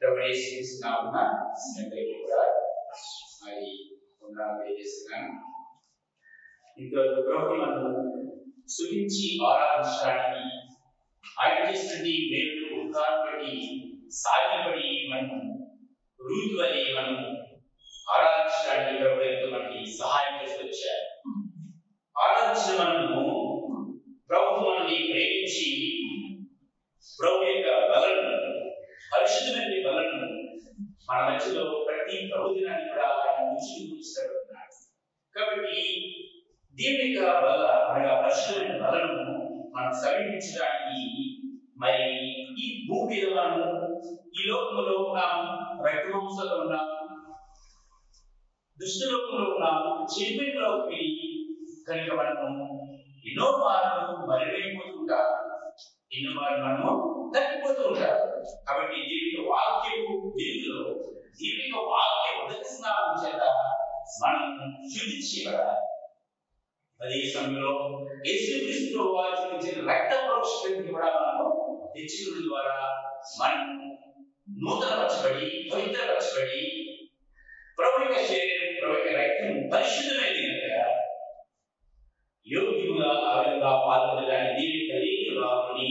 ప్రవేశిస్తున్నామన్న సంగతి కూడా మరి పునరాలు తెలియజేస్తున్నాను ఇంతవరకు ప్రభుని మనం సుఖించి ఆరాధించడానికి ఆయన చేసినటువంటి మేలు ఉపకారం బట్టి సాగిపడి మనం రూతు వలె మనం ఆరాధించడానికి ప్రభు ఎంతో మనకి సహాయం చేస్తూ వచ్చారు ఆరాధించిన మనము ప్రభు మనల్ని ప్రేమించి ప్రభు యొక్క బలను పరిశుద్ధమైన బలను మన మధ్యలో ప్రతి ప్రభు దినాన్ని కూడా ఆయన ఉంచి ఉంచుతాడు కాబట్టి దీని యొక్క బల అనగా పరిశుద్ధమైన బలను మనం సమీపించడానికి మరి ఈ భూమి మీద మనం ఈ లోకంలో ఉన్నాం రక్తవంశంలో ఉన్నాం దుష్టలోకంలో ఉన్నాం చెడిపోయిన లోకి కనుక మనము ఎన్నో మార్లు మరివైపోతుంటాం ఎన్నో మార్లు మనము తగ్గిపోతూ ఉంటాం కాబట్టి దీనికి వాక్యము వెలుగులో దీని యొక్క వాక్య ఉదక స్నానం చేత మనం శుద్ధి చేయబడాలి అదే సమయంలో యేసుక్రీస్తు వారు చూపించిన రక్త ప్రోక్షకుడికి కూడా మనము తెచ్చుకున్న ద్వారా మనం నూతనపరచబడి పవిత్రపరచబడి ప్రభు యొక్క శరీరం ప్రభు యొక్క రక్తం పరిశుద్ధమైనది కనుక యోగ్యుగా ఆ విధంగా పాల్గొనడానికి దీని కలిగి రావాలని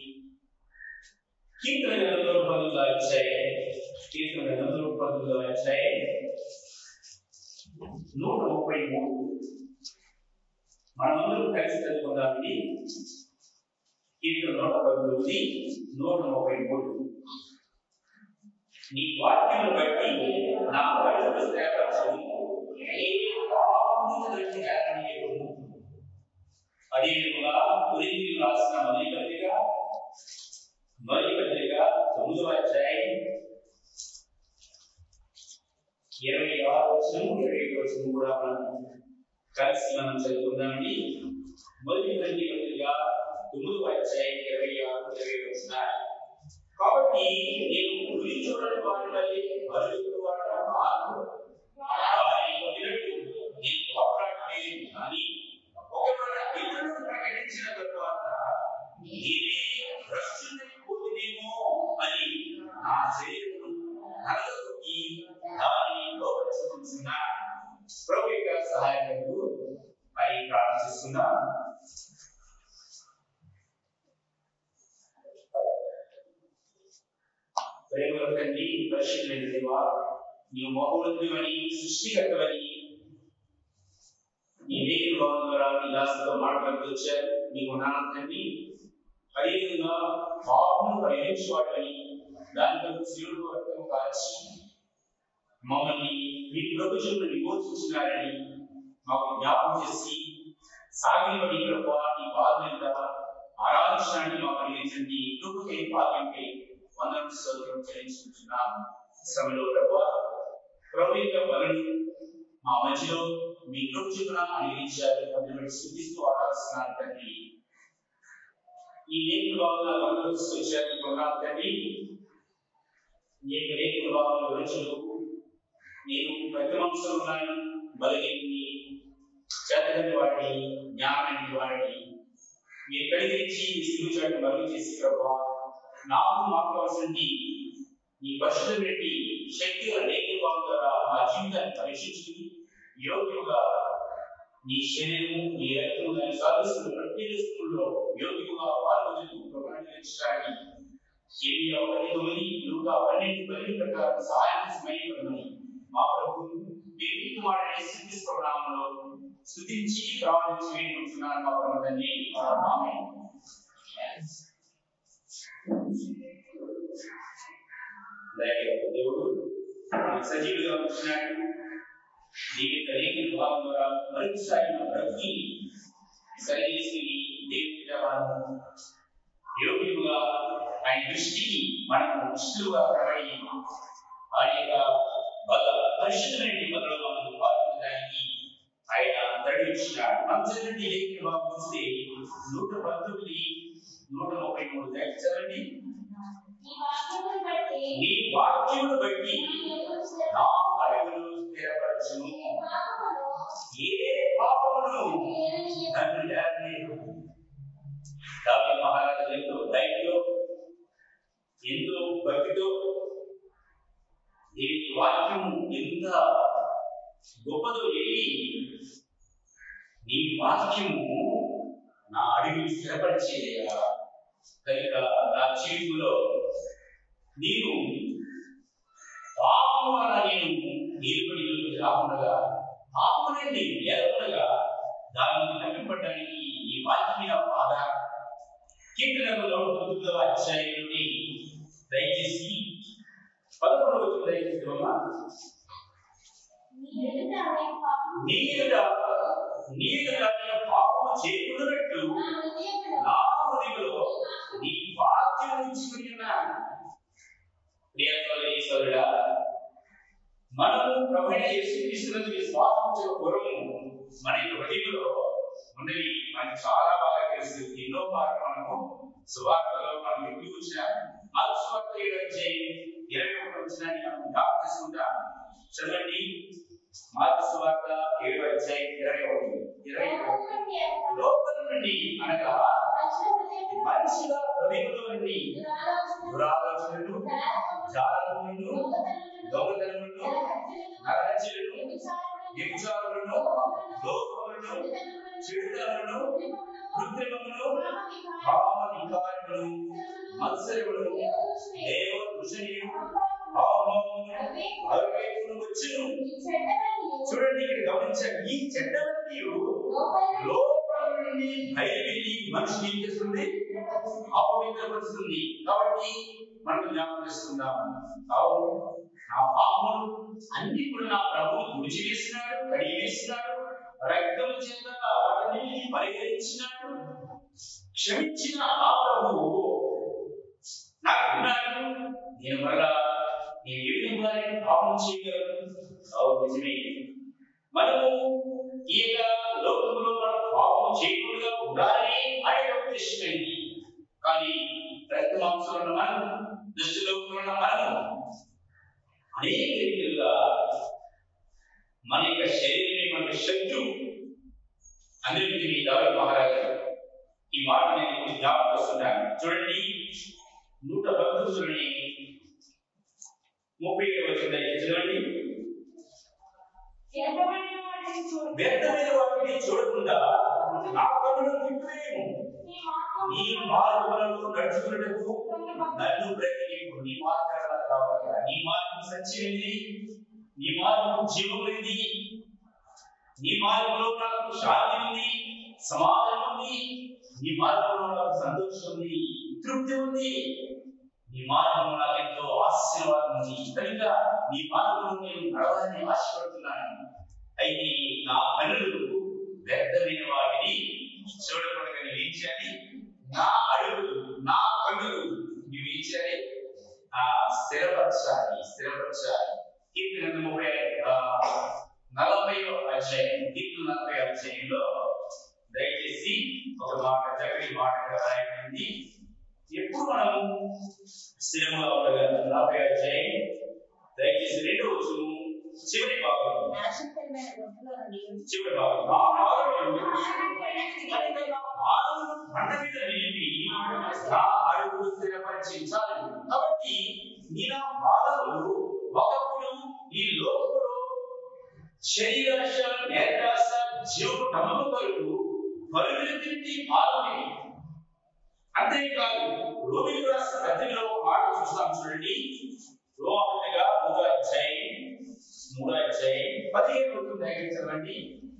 కీర్తన గ్రంథంలో పదులుగా వచ్చాయి కీర్తన గ్రంథంలో పదులుగా వచ్చాయి నూట ముప్పై మూడు మనమందరం కలిసి చదువుకుందామండి కీర్తన నూట పంతొమ్మిది నూట ముప్పై మూడు నీ వాక్యం బట్టి నా పరిశుద్ధ స్థిరపరచు ఏ పాపమును దర్శించాలనియకును అదే విధంగా కురింది రాసిన మొదటి పత్రిక మొదటి పత్రిక తొమ్మిదవ అధ్యాయం ఇరవై ఆరు వచ్చిన ఇరవై ఏడు వచ్చిన కూడా మనం కలిసి మనం చదువుకుందామండి మొదటి పత్రిక పత్రిక తొమ్మిదవ అధ్యాయం ఇరవై ఆరు ఇరవై ఏడు వచ్చినారు కాబట్టి నేను గురి చూడని వాడి వల్లే మరుగుతూ వాడు కాదు వారిని కొట్టినట్టు నేను పోరాడలేదు కానీ ఒకవేళ ఇతరులను ప్రకటించిన తరువాత నీవే భ్రష్టులైపోతుందేమో అని నా శరీరం నలగొట్టి దాన్ని లోపరుచుకుంటున్నా ప్రభు యొక్క సహాయకుడు మరి ప్రార్థిస్తున్నా ప్రేమల తండ్రి పరిశుద్ధమైన దేవా నీవు మహోన్నతుడని సృష్టికర్తవని నీ వేగిన భావం ద్వారా నీ దాసుతో మాట్లాడుతూ వచ్చారు నీవు నాన్న తండ్రి అదేవిధంగా పాపను పరిహరించేవాడని దాని కొరకు శివుడు రక్తం కాల్చి మమ్మల్ని మీ ప్రభుత్వం విమోచించినారని మాకు జ్ఞాపకం చేసి సాగినబడి ప్రభావ నీ బాధ మీద ఆరాధించడానికి మాకు కలిగించండి కృపకై పాదంపై వందనం స్తోత్రం చెల్లించుకుంటున్నాం సమయంలో ప్రభు ప్రభు యొక్క బలను మా మధ్యలో మీ కృప చూపున అనుగ్రహించారు అందులో స్థుతిస్తూ ఆరాధిస్తున్నాను తండ్రి ఈ లేఖన భాగంలో అందరూ వచ్చారు కొన్నాను తండ్రి ఈ యొక్క లేఖన భాగంలో వివరించు నేను ప్రతి వంశం ఉన్నాను బలహీని చేతని వాడిని జ్ఞానాన్ని వాడిని మీరు కలిగించి మీ సిగ్గుచాటు మరుగు చేసి ప్రభావ నాకు మాకు కావాల్సింది నీ పరిశుద్ధమైనటి శక్తి లేఖ భావం ద్వారా మా జీవితాన్ని పరీక్షించుకుని యోగ్యంగా నీ శరీరము నీ రక్తము దాన్ని సాధిస్తున్న ప్రతి వస్తువుల్లో యోగ్యంగా పాల్గొనేందుకు ప్రమాణించడానికి ఏరియా ఒకటి తొమ్మిది లూకా పన్నెండు పది ప్రకారం సహాయం సమయపడమని మా ప్రభు మీరు వాడిని స్థుతిస్తున్నాములో స్థుతించి ప్రార్థించి వేడుకుంటున్నాను మా ప్రభు తండ్రి ఆమేన్. అలాగే దేవుడు మనకు సజీవులుగా ఉంచినాడు దీని కలిగిన భావం ద్వారా మరొకసారి మన బ్రతికి సరిచేసి దేవుడి మనము యోగ్యులుగా ఆయన దృష్టికి మనము ఇష్టలుగా కనబడి ఆయన యొక్క బల పరిశుద్ధమైన బలలో మనం పాల్గొనడానికి ఆయన దృఢించినాడు మనం చదివిన లేఖన భావం చూస్తే నూట పంతొమ్మిది నూట ముప్పై మూడు దాకా చదవండి ఈ వాక్యమును బట్టి నీ వాక్యమును బట్టి నా నా అడుగులు స్థిరపరచును పాపమును ఏ పాపమును నన్ను జారలేదు దావి మహారాజు ఎంతో ధైర్యంతో ఎంతో భక్తితో ఈ వాక్యము ఎంత గొప్పదో ఎరిగి నీ వాక్యము నా అడుగులు స్థిరపరిచేయగా కనుక నా జీవితంలో నేను పాపం వలన నేను ఏర్పడిలోకి రాకుండా పాపనే నేను ఎరగనగా దానిని తప్పిపడడానికి ఈ వాక్యమైన ఆధారం కీర్తనలో తొమ్మిదవ అధ్యాయంలోని దయచేసి పదకొండవ వచ్చిన దయచేసి అమ్మా నీ ఎదుట నేను పాపం నీరుగా నీరుగా నేను పాపము చేయకున్నట్టు నా హృదయములో నా హృదయంలో నీ వాక్యం ఉంచుకుని ఉన్నాను ప్రియ సోదరి సోదరుడా మనము ప్రభుత్వ యేసుక్రీస్తునందు విశ్వాసం చేయక పూర్వము మన యొక్క హృదయంలో ఉన్నవి మనకు చాలా బాగా తెలుసు ఎన్నో మార్లు మనము సువార్తలో మనం వింటూ వచ్చినాం ఆ సువార్త ఏడు వచ్చే ఇరవై ఒకటి వచ్చిన మనం జ్ఞాపకం చేసుకుంటాం చదవండి మార్పు సువార్త ఏడు వచ్చే ఇరవై ఒకటి ఇరవై ఒకటి లోకం నుండి అనగా లోపల నుండి అనగా మనుషుల హృదయములో మనుషుల హృదయంలో నుండి దురాలోచనలు, దురాలోచనలు జారత్వములు, జాలములు దొంగతనములు, దొంగతనములు నరహత్యలు, నరహత్యలు వ్యభిచారములు, వ్యభిచారములను లోకములను చెడుతనములను కృత్రిమములు భావ వికారములు మత్సరములు దేవ దృశనీయులు భావములు అవివేకులు వచ్చును చూడండి ఇక్కడ గమనించండి ఈ చెడ్డవన్నీ లోపల నుండి బయలువెళ్ళి మనిషిని ఏం చేస్తుంది అపవిత్రపరుస్తుంది కాబట్టి మనం జ్ఞాపకం చేసుకుందాం అవును నా పాపములు అన్ని కూడా నా ప్రభువు తుడిచివేసినాడు కడిగివేసినాడు రక్తము చేత వాటిని పరిహరించినాడు క్షమించిన ఆ ప్రభువు నాకు ఉన్నాడు నేను మరలా నేను ఏ విధంగా నేను పాపం చేయగలను అవును నిజమే మనము ఈ యొక్క లోకంలో మనం పాపం చేయకుండా ఉండాలని ఆయన ఉద్దేశమైంది కానీ రక్త మాంసంలో ఉన్న మనం దుష్టులోకంలో ఉన్న మనం అనేక రీతిలుగా మన యొక్క శరీరమే మనకు శత్రువు అందరికీ దావి మహారాజు ఈ మాట నేను ఇప్పుడు జ్ఞాపకం వస్తున్నాను చూడండి నూట పంతొమ్మిదిలోని ముప్పై ఏడు వచ్చింది చూడండి వ్యర్థమైన వాటిని చూడకుండా నా కన్నులను తిప్పివేయము నీ మార్గములలో నడుచుకున్నటకు నన్ను బ్రతికింపు నీ మార్గాల కావాలి నీ మార్గం సత్యమైనది నీ మార్గం జీవమైనది నీ మార్గంలో నాకు శాంతి ఉంది సమాధానం ఉంది నీ మార్గంలో నాకు సంతోషం ఉంది తృప్తి ఉంది నీ మార్గంలో నాకు ఎంతో ఆశీర్వాదం ఉంది కనుక నీ మార్గంలో నేను నడవాలని ఆశపడుతున్నాను అయితే నా కనులు వ్యర్థమైన వాటిని చూడకుండా నేను ఏం చేయాలి నా అడుగులు నా కన్నులు నువ్వు ఏం చేయాలి ఆ స్థిరపరచాలి స్థిరపరచాలి కీర్తన ముప్పై ఆ, నలభై అధ్యాయం కీర్తన నలభై అధ్యాయంలో దయచేసి ఒక మాట చక్కటి మాట ఇక్కడ రాయబడింది ఎప్పుడు మనము స్థిరంగా ఉండగలం నలభై అధ్యాయం దయచేసి రెండో వచ్చును చివరి భాగం నాశనకరమైన గొప్పలో నుండి చివరి భాగం నా పాదములు పాదములు పంట మీద నిలిపి నా అడుగులు స్థిరపరిచి చాలు కాబట్టి నీ నా పాదములు ఒకప్పుడు ఈ లోకంలో శరీరాశ నేత్రాశ జీవపు నమ్మకం కొరకు పరుగులు తిరిగి పాదమే అంతేకాదు రోమిలు రాసిన పత్రికలో ఒక మాట చూస్తాం చూడండి రోమపత్రిక మూడో అధ్యాయం మూడో అధ్యాయం పదిహేను వరకు దయచేసి చదవండి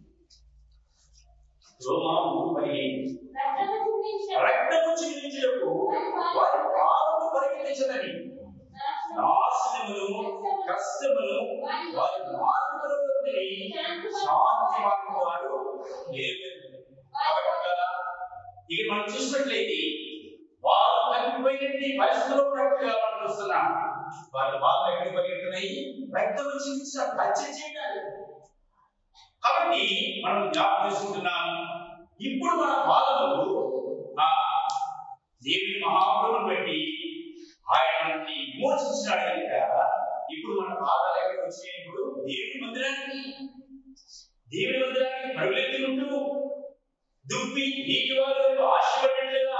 రోమా మూడు పదిహేను రక్తము చిందించిన రక్తము చిందించుటకు వారి పాదము పరిగణించదని నాశనమును కష్టమును వారి మార్గములో నుండి శాంతి మార్గం వారు లేరు. కాబట్టి కదా, ఇక మనం చూసినట్లయితే వారు తప్పిపోయినట్టు పరిస్థితిలో ఉన్నట్టుగా మనం చూస్తున్నాం వారి బాధలు ఎక్కడికి పరిగెడుతున్నాయి రక్తం చిందించిన హత్య చేయడానికి కాబట్టి మనం జ్ఞాపకం చేసుకుంటున్నాం ఇప్పుడు మన బాధలు ఆ దేవుని మహాప్రభుని బట్టి ఆయన మనల్ని విమోచించినాడు కనుక ఇప్పుడు మన పాదాలు ఎక్కడికి వచ్చినాయి ఇప్పుడు దేవుని మందిరానికి దేవుని మందిరానికి పరుగులెత్తుకుంటూ దుప్పి నీటి వారు ఆశపడినట్లుగా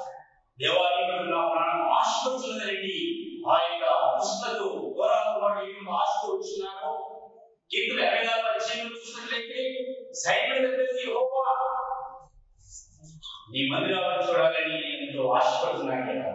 దేవాలయంలో నా ప్రాణం ఆశపడుతున్నదండి ఆ యొక్క పుస్తకం ఘోరాలు వాడు కీర్తన ఇరవై నాలుగు అధ్యాయంలో చూసినట్లయితే సైన్యం దగ్గరికి యెహోవా నీ మందిరాలను చూడాలని నేను ఎంతో ఆశపడుతున్నాను కదా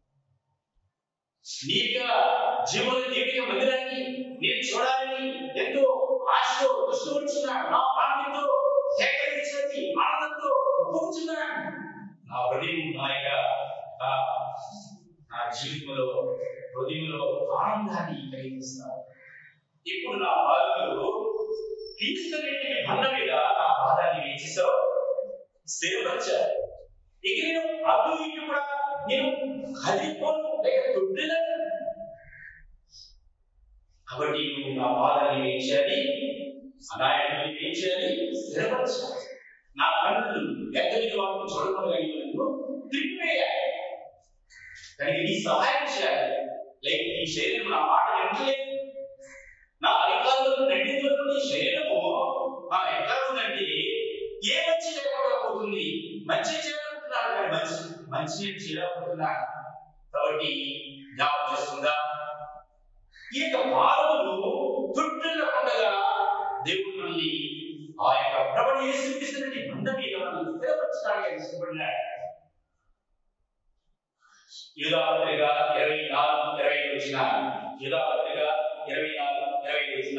నీ యొక్క జీవన దేవుని మందిరాన్ని నేను చూడాలని ఎంతో ఆశతో దృష్టివచ్చున్నాను నా ప్రాణంతో సేకరించినది ఆనందంతో ఒప్పుకున్నాను నా హృదయం నా యొక్క ఆ, నా జీవితంలో హృదయంలో ఆనందాన్ని కలిగిస్తాను ఇప్పుడు నా బాధలు క్రీస్తుని బండ మీద నా బాధాన్ని వేసేసావు స్థిరపరిచారు ఇక నేను అటు ఇటు కూడా నేను కదిలిపోను లేక తొట్టిలను కాబట్టి నువ్వు నా బాధని ఏం చేయాలి అనాయకుని ఏం చేయాలి స్థిరపరచాలి నా కన్నులు ఎంత మీద వాటిని చూడకూడదు తిప్పివేయాలి దానికి నీ సహాయం చేయాలి లేక నీ శరీరం నా మాట ఎంతలేదు నా అధికారులను రెండింటిలో నీ శరీరము ఆ ఎట్లా ఉందంటే ఏ మంచి లేకుండా పోతుంది మంచి చేయాలనుకుంటున్నాడు కానీ మంచి మంచి చేయాలనుకుంటున్నాడు కాబట్టి జ్ఞాపకం చేస్తుందా ఈ యొక్క పాలములు చుట్టూలకుండగా దేవుడు నుండి ఆ యొక్క ప్రభు యేసుక్రీస్తుని బండ మీద మనల్ని స్థిరపరచడానికి ఇష్టపడినాడు యుధాపత్రిక ఇరవై నాలుగు ఇరవై వచ్చిన యుధాపత్రిక ఇరవై నాలుగు ఇరవై వచ్చిన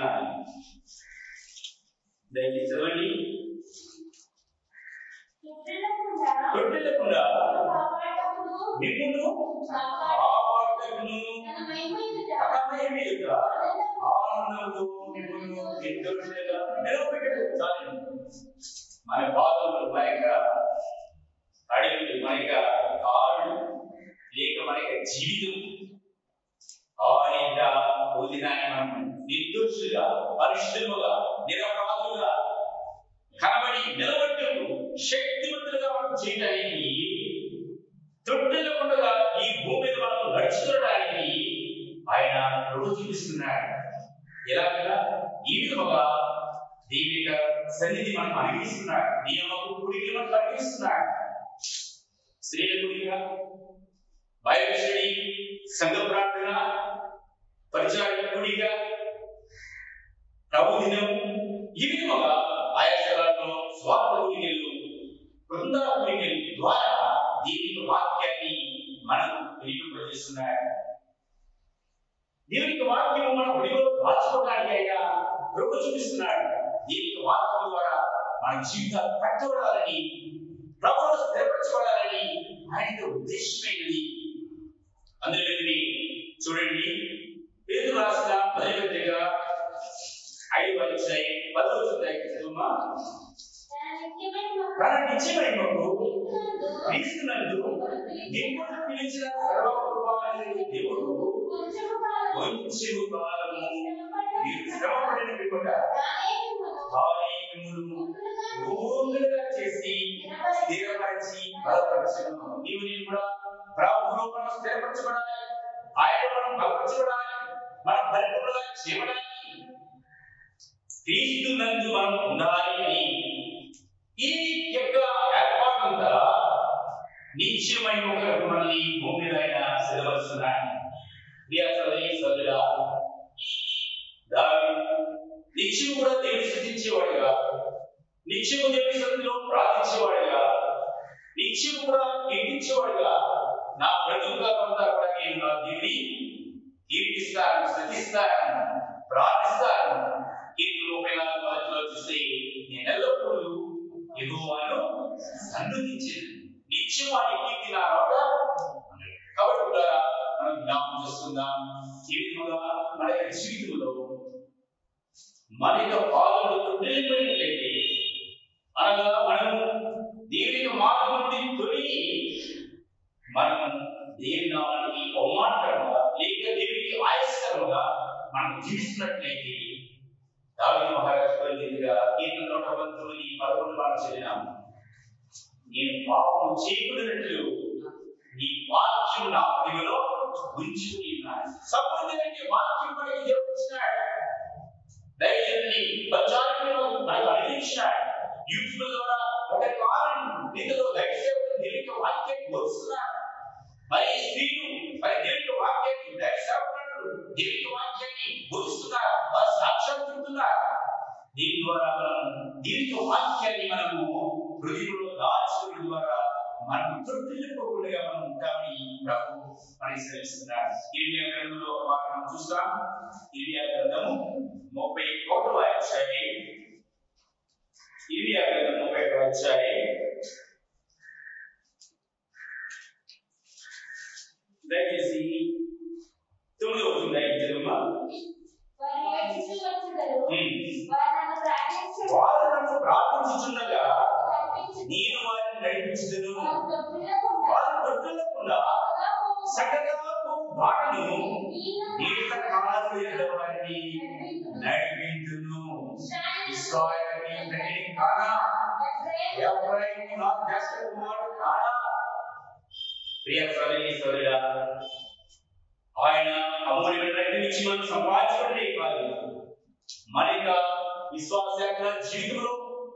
దయచేసి చదవండి తొట్టిల్లకుండా తొట్టిల్లకుండా కాపాడటప్పుడు మిమ్మును కాపాడు కాపాడుటకును తన మహిమ ఎదుట అన్నమయ మీదుట ఆనందంతో మిమ్మును నిర్దోషులుగా నిలబెట్టడు చాలు మన బాధలు మన యొక్క అడుగులు మన యొక్క కాళ్ళు లేక మన యొక్క జీవితం ఆయన వదినాన్ని మనం నిర్దోషులుగా పరిశుద్ధముగా నిరపరాధులుగా కనబడి నిలబడ్డు శక్తివంతులుగా మనం చేయడానికి తొట్టెలకుండా ఈ భూమి మీద మనం నడుచుకోవడానికి ఆయన రుణు చూపిస్తున్నాడు ఎలాగగా ఈ విధముగా దేవుని యొక్క సన్నిధి మనకు అనిపిస్తున్నాడు నియమకు కుడికి మనకు అనిపిస్తున్నాడు స్త్రీల కుడిగా బైబిల్ స్టడీ సంఘ ప్రార్థన పరిచారక కుడిగా ప్రభు దినం ఈ విధముగా ఆయా స్థలాల్లో స్వార్థ కుడిగలు బృందాల కుడిగలు ద్వారా దేవుని వాక్యాన్ని మనకు వినిపింపజేస్తున్నాడు దేవుని వాక్యం మన ఒడిలో దాచుకోవడానికి అయినా ప్రభు చూపిస్తున్నాడు దేవుని వాక్యం ద్వారా మన జీవితాలు కట్టబడాలని ప్రభుత్వం స్థిరపరచబడాలని ఆయన ఉద్దేశమైనది అందుకని చూడండి పేరు రాసిన మొదటి పత్రిక ఐదు వచ్చాయి పది వచ్చాయి చదువుమా తన నిత్యమైన తన నిత్యమైన క్రీస్తునందు క్రీస్తునందు దేవుడు పిలిచిన సర్వకృపాలని దేవుడు కొంచెము కాలము కొంచెము కాలము మీరు శ్రమపడిన శ్రమపడిన పిమ్మట తానే మిమ్మును తానే మిమ్ములను భూములుగా చేసి స్థిరపరిచి బలపరచను నీవు నేను కూడా ప్రభువులో మనం స్థిరపరచబడాలి ఆయన మనం బలపరచబడాలి మనం పరిపూర్ణంగా చేయబడాలి క్రీస్తు నందు మనం ఉండాలి అని ఈ యొక్క ఏర్పాటు అంతా నిత్యమైన ఒక మనల్ని భూమి మీద ఆయన స్థిరపరుస్తున్నాడు ప్రియా సోదరి సోదరుడా దావి నిత్యం కూడా దేవుని స్థుతించేవాడుగా నిత్యము దేవుని సన్నిధిలో ప్రార్థించేవాడుగా నిత్యం కూడా కీర్తించేవాడుగా నా బ్రతుకుకాలం అంతా కూడా నేను నా దేవుని కీర్తిస్తాను స్థుతిస్తాను ప్రార్థిస్తాను కీర్తి ముప్పై నాలుగు మొదటిలో చూస్తే నేను ఎల్లప్పుడూ ఎగువను సన్నుతించేది నిత్యం వాడి కీర్తి నా నోట ఉన్నది. కాబట్టి కూడా మనం జ్ఞాపకం చేసుకుందాం ఈ విధంగా మన యొక్క జీవితంలో మన యొక్క పాలనలో తొట్టిల్లిపోయినట్లయితే అనగా మనము దేవుని యొక్క మార్గం నుండి తొలగి మనం దేవుని నామానికి అవమానకరంగా లేక దేవునికి ఆయస్కరంగా మనం జీవిస్తున్నట్లయితే దావిది మహారాజు పరిధిగా కీర్తన నూట పంతొమ్మిది పదకొండు మాట చదివినాము నేను పాపము చేయకూడనట్లు నీ వాక్యం నా హృదయంలో ఉంచుకుని ఉన్నాను సమృద్ధి వాక్యం మనకి దేవుడు ఇచ్చినాడు దైవజనుని ప్రచారకులను మనకు అనుగ్రహించినాడు యూట్యూబ్ ద్వారా ఒక కాలం దీనిలో దైవసేవకులు దేవుని వాక్యాన్ని బోధిస్తున్నారు మరి స్త్రీలు మరి దేవుని వాక్యాన్ని దైవసేవకులను దేవుని వాక్యాన్ని బోధిస్తున్నారు వారు సాక్ష్యం చెబుతున్నారు తృప్తిల్లిపోకుండా మనం ఉంటామని ప్రభు మనకి శ్రమిస్తున్నాడు ఇరియా గ్రంథంలో ఒక మాట మనం చూస్తాం ఇరియా గ్రంథము ముప్పై ఒకటో అధ్యాయం ఇరియా గ్రంథం ముప్పై ఒకటో అధ్యాయం దయచేసి తొమ్మిది అవుతుంది దయచేదమ్మా వారు ఏడ్చుచూ వచ్చుదరు. ఉమ్. వారు నన్ను ప్రార్థించుచు వారు నన్ను ప్రార్థించుచుండగా తప్పించుచు నేను వారిని నడిపించుదును వారు తొట్టిల్లకుండా వారు తొట్టులకుండా బాగా పోవు. సకల బాటను నీళ్లు నీళ్ళ కాలు వారిని నడిపించును ఇస్రాయేలు నడిని కానా ఎవరైనా నా చేస్తున్న వాడు కానా ప్రియ సోదరి సోదరుడా ఆయన అమూల్యమైన రక్తమిచ్చి మనం సంపాదించుకుంటే కాదు మన యొక్క విశ్వాస జీవితంలో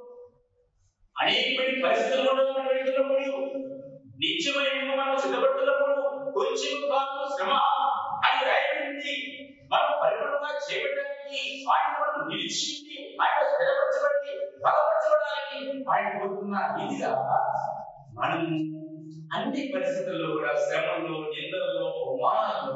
అనేకమైన పరిస్థితుల్లో మనం వెళ్తున్నప్పుడు నిత్యమైన మనం సిద్ధపడుతున్నప్పుడు కొంచెం కాదు శ్రమ అని రాయబడింది మనం పరిపూర్ణంగా చేపట్టడానికి ఆయన మనం నిలిచింది ఆయన స్థిరపరచబడి బలపరచబడాలని ఆయన కోరుతున్న ఇదిగా మనం అన్ని పరిస్థితుల్లో కూడా శ్రమల్లో నిందల్లో అవమానాల్లో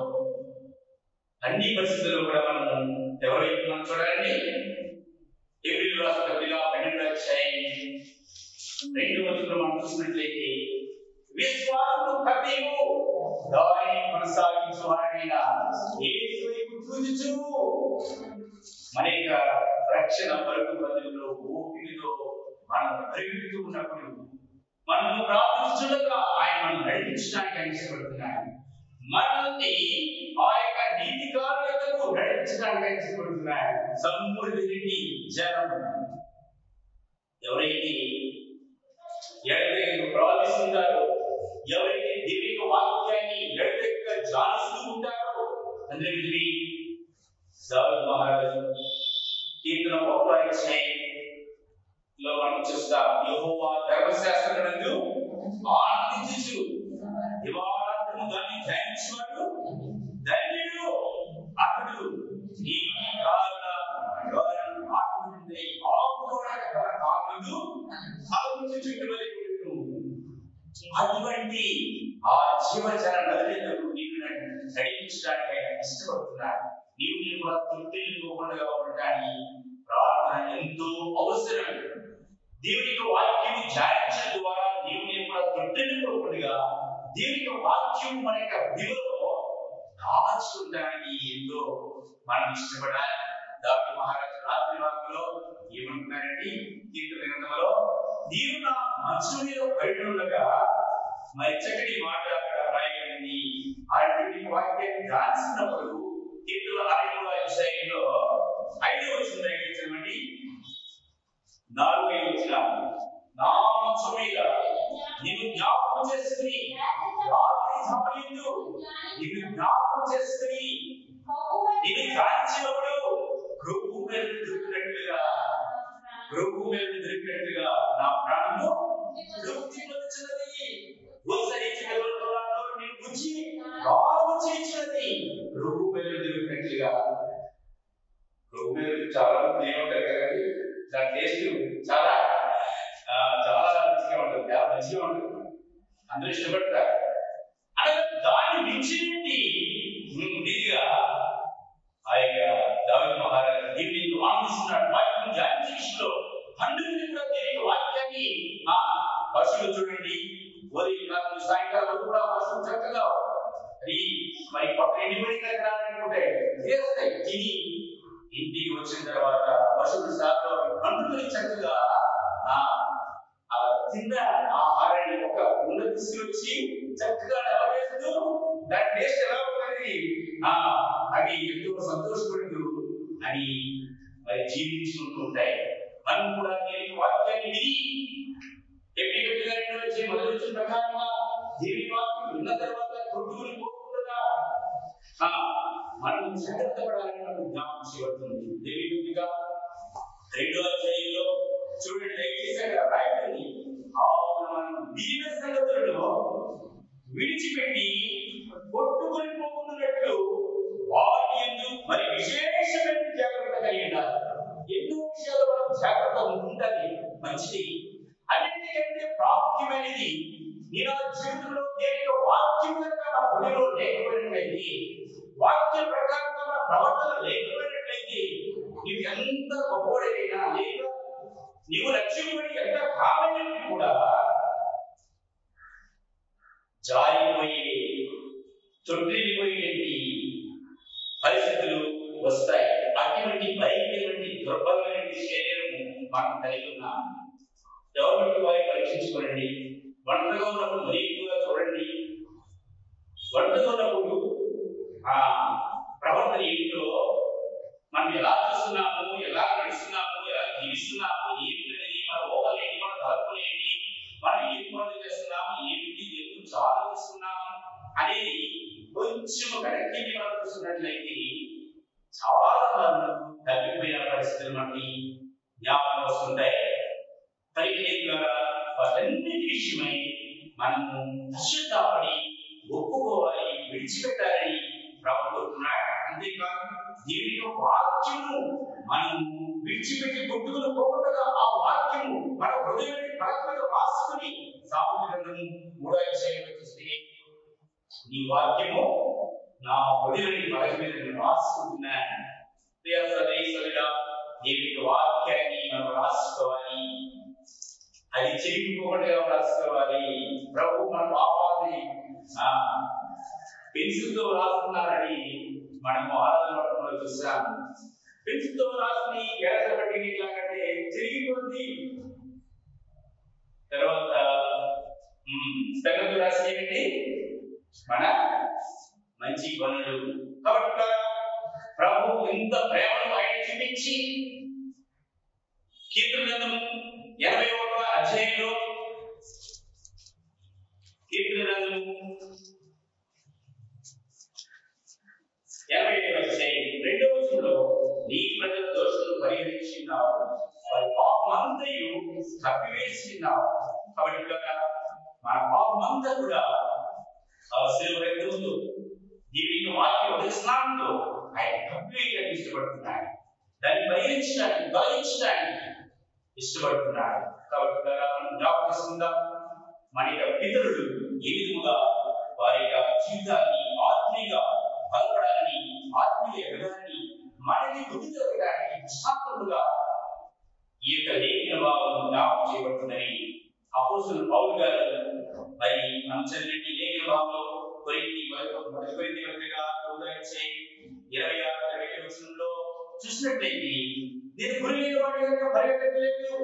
అన్ని పరిస్థితుల్లో కూడా మనం ఎవరైతే మనం చూడాలండి ఏప్రిల్ రాష్ట్ర పత్రిక పన్నెండు అధ్యాయం రెండు రోజుల్లో మనం చూసినట్లయితే విశ్వాసము కర్తయ్యము దానిని కొనసాగించు వాడైన యేసు వైపు చూచుచు మన యొక్క రక్షణ పరుగు బదులులో ఓపికతో మనం పరిగెడుతూ ఉన్నప్పుడు మనము ప్రార్థించుండగా ఆయన మనం నడిపించడానికి ఆయన ఇష్టపడుతున్నాడు మనల్ని ఆ యొక్క నీతి కార్యాలకు నడిపించడానికి ఆయన ఇష్టపడుతున్నాడు సమృద్ధి జనం ఎవరైతే ఎడతెగక ప్రవర్తిస్తుంటారో ఎవరైతే దివ్య వాక్యాన్ని ఎడతెగక జానిస్తూ ఉంటారో అందరికీ దావీదు మహారాజు కీర్తన ఒకటో అధ్యాయం లో మనం చూస్తాం యెహోవా ధర్మశాస్త్రమునందు ఆనందించుచు దివారాత్రము దాన్ని ధ్యానించువాడు ధన్యుడు అతడు నీ కారణ ద్వారం ఆటుకుంటే ఆకుకోవడ కాముడు ఫలమును చుట్టుబడి ఉండును. అటువంటి ఆ జీవచర నదులకు నీవు నన్ను నడిపించడానికి ఆయన ఇష్టపడుతున్నాడు నీవు నేను కూడా తృప్తిల్లిపోకుండా ఉండటానికి ప్రార్థన ఎంతో అవసరం దేవుని యొక్క వాక్యం ధ్యానించడం ద్వారా నీవు నేను కూడా తృప్తిల్లిపోకుండా దేవుని యొక్క వాక్యం మన యొక్క దివలో దాచుకుంటానికి ఎంతో మనం ఇష్టపడాలి దావి మహారాజు రాత్రి భాగంలో ఏమంటున్నారండి కీర్తన గ్రంథంలో నీవు నా మనసు మీద పడి ఉండగా మరి చక్కటి మాట అక్కడ రాయబడింది అటువంటి వాక్యాన్ని దాల్చినప్పుడు కీర్తన ఆరు అధ్యాయంలో ఐదో వచ్చిన దయచేయండి నాలుగు ఐదు వచ్చిన నా మనసు మీద నేను జ్ఞాపకం చేసుకుని రాత్రి సమయంలో నిన్ను జ్ఞాపకం చేసుకుని నిన్ను కాల్చినప్పుడు ప్రభు మీద దొరికినట్లుగా ప్రభు మీద దొరికినట్లుగా నా ప్రాణము తృప్తి పొందుతున్నది ఉత్సరించిన రోజులలో నేను గుచ్చి రాము చేయించినది ప్రభు మీద దొరికినట్లుగా ప్రభు మీద చాలా మంది ఏమంటారు కదండి దాని టేస్ట్ చాలా ఆ, చాలా రుచిగా ఉంటుంది చాలా మంచిగా ఉంటుంది అందరూ ఇష్టపడతారు అనగా దాన్ని మించినది ఇదిగా ఆ యొక్క దావిద మహారాజు దీన్ని ఆనందిస్తున్నాడు వాక్యం ధ్యానించలో పండుగని కూడా దేని వాక్యాన్ని ఆ పశువులు చూడండి ఉదయం కాలం సాయంకాలం కూడా పశువులు చక్కగా అది మరి పక్కన ఎండిపోయి కలగాలనుకుంటే చేస్తాయి తిని ఇంటికి వచ్చిన తర్వాత పశువులు సాగు పండుగని చక్కగా ఆ ఆ తిన్న ఆహారాన్ని ఒక ఉండ తీసుకొచ్చి చక్కగా నవవేస్తూ దాని టేస్ట్ ఎలా ఉన్నది ఆ అవి ఎంతో సంతోషపడుతూ అని మరి జీవించుకుంటూ ఉంటాయి మనం కూడా దేని వాక్యాన్ని విని ఎప్పటికప్పుడు గారిని వచ్చి మొదలు ప్రకారంగా దేని వాక్యం విన్న తర్వాత కొట్టుకుని పోకుండా ఆ మనం జాగ్రత్త పడాలని మనకు జ్ఞాపకం చేయబడుతుంది దేవి బిడ్డగా రెండో అధ్యాయంలో చూడండి దయచేసి అక్కడ రాయబడింది ఆవును మనం విధిన సంగతులను విడిచిపెట్టి కొట్టుకొని పోకున్నట్లు వాటి ఎందు మరి విశేషమైన జాగ్రత్త కలిగి ఉండాలి ఎన్నో విషయాలు మనం జాగ్రత్త ఉంటుంటది మంచిది అన్నిటికంటే ప్రాముఖ్యమైనది నీ నా జీవితంలో దేవుని యొక్క వాక్యం కనుక మన హృదయంలో లేకపోయినట్లయితే వాక్య ప్రకారంగా మన ప్రవర్తన లేకపోయినట్లయితే నీవు ఎంత గొప్పవాడైనా లేక నీవు రక్షింపబడి ఎంత కాలమైనట్టు కూడా జారిపోయే తొట్టిల్లిపోయేటి పరిస్థితులు వస్తాయి అటువంటి భయంకరమైన దుర్బలమైన శరీరం మనం కలిగి ఉన్నాం ఎవరికి వారి పరీక్షించుకోనండి ఒంటరిగా ఉన్నప్పుడు మరీ ఎక్కువగా చూడండి ఒంటరిగా ఉన్నప్పుడు ఆ ప్రవర్తన ఏమిటో మనం ఎలా చూస్తున్నాము ఎలా నడుస్తున్నాము ఎలా జీవిస్తున్నాము ఏమిటనేది మన ఊహలు ఏంటి మన తలపులు ఏంటి మనం ఏం పనులు చేస్తున్నాము ఏమిటి దేని గురించి ఆలోచిస్తున్నాము అనేది కొంచెం వెనక్కి మనం చూస్తున్నట్లయితే చాలా మంది తగ్గిపోయిన పరిస్థితులు మనకి జ్ఞాపకం వస్తుంటాయి పరిగణితులుగా వాటన్నిటి విషయమై మనము పశ్చాత్తాపడి ఒప్పుకోవాలి విడిచిపెట్టాలని ప్రభు కోరుతున్నాడు అంతేకాదు దేవుని యొక్క వాక్యము మనము విడిచిపెట్టి కొట్టుకుని పోకుండా ఆ వాక్యము మన హృదయాన్ని పలక మీద రాసుకుని సామాన్య గ్రంథము మూడో అధ్యాయంలో చూస్తే నీ వాక్యము నా హృదయాన్ని పలక మీద నేను రాసుకుంటున్నాను ప్రియ సదైసలుడా దేవుని యొక్క వాక్యాన్ని మనం రాసుకోవాలి అది చిరిగిపోకుండా రాసుకోవాలి ప్రభు మన పాపాన్ని ఆ పెన్సిల్తో రాస్తున్నారని మనము ఆరాధన పట్టణంలో చూసాం పెన్సిల్తో రాసి ఎడతబట్టి ఎట్లాగంటే చిరిగిపోద్ది తర్వాత సంగతి రాసి ఏమిటి మన మంచి పనులు కాబట్టి ప్రభు ఇంత ప్రేమను ఆయన చూపించి కీర్తన గ్రంథము ఎనభై ఒకటో అధ్యాయంలో కీర్తన గ్రంథము ఎనభై ఐదవ అధ్యాయం రెండవ వచనంలో నీ ప్రజల దోషులను పరిహరించినావు వారి పాపమంతయు కప్పివేసినావు కాబట్టి ఇక్కడ మన పాపమంతా కూడా ఆ శిలువ రక్తముతో దీనికి వాక్య ఉదయస్నానంతో ఆయన కప్పివేయడానికి ఇష్టపడుతున్నాడు దాన్ని పరిహరించడానికి తొలగించడానికి ఇష్టపడుతున్నాడు కాబట్టి ద్వారా మనం జ్ఞాపకం చేసుకుందాం మన యొక్క పితరులు ఏ విధముగా వారి యొక్క జీవితాన్ని ఆత్మీయంగా బలపడాలని ఆత్మీయ ఎదగాలని మనకి గుర్తు జరగడానికి సాత్వముగా ఈ యొక్క లేఖన భావం జ్ఞాపకం చేయబడుతుందని అపోసులు పౌలు గారు మరి మనం చదివిన ఈ లేఖన భావంలో కొరింది మొదటి కొరింది పత్రిక ఉదయించే ఇరవై ఆరు ఇరవై ఏడు వచనంలో చూసినట్లయితే నేను గురి లేని వాడి కనుక పరిగెత్తలేదు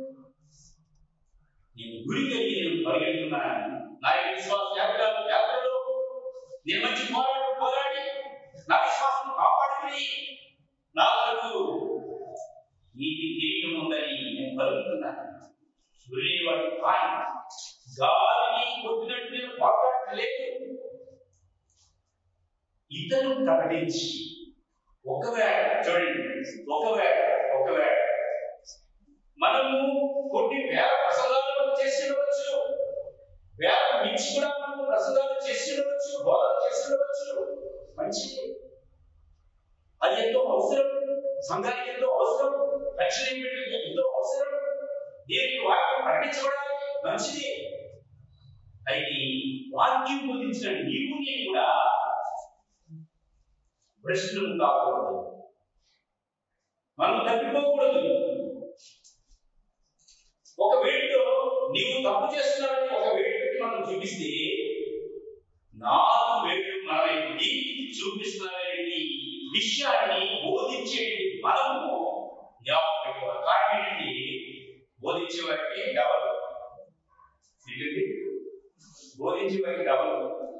నేను గురి కలిగి నేను పరిగెడుతున్నాను నా యొక్క విశ్వాస యాత్రలో యాత్రలో నేను మంచి పోరాటం పోరాడి నా విశ్వాసం కాపాడుకుని నా వరకు నీతి కిరీటం ఉందని నేను పలుకుతున్నాను గురి లేని వాడు కాని గాలిని కొట్టినట్టు నేను పోరాడలేదు ఇతను ప్రకటించి ఒకవేళ చూడండి ఒకవేళ ఒకవేళ మనము కొన్ని వేల ప్రసంగాలు చేసి ఉండవచ్చు వేల మించి కూడా మనము ప్రసంగాలు చేసి ఉండవచ్చు బోధన చేసి ఉండవచ్చు మంచిది అది ఎంతో అవసరం సంఘానికి ఎంతో అవసరం రక్షణ ఇవ్వడానికి ఎంతో అవసరం దీనికి వాక్యం ప్రకటించబడాలి మంచిది అయితే వాక్యం బోధించిన నీవు నేను కూడా ప్రశ్నలు కాకూడదు మనం తప్పిపోకూడదు ఒక వేడిలో నీవు తప్పు చేస్తున్నావని ఒక వేడి పెట్టి మనం చూపిస్తే నాలుగు వేళ్ళు మన వైపు చూపిస్తున్నారనే విషయాన్ని బోధించేటి మనము జ్ఞాపకం పెట్టుకోవాలి కారణం ఏంటి బోధించే వారికి డబల్ ఏంటండి బోధించే వారికి డబల్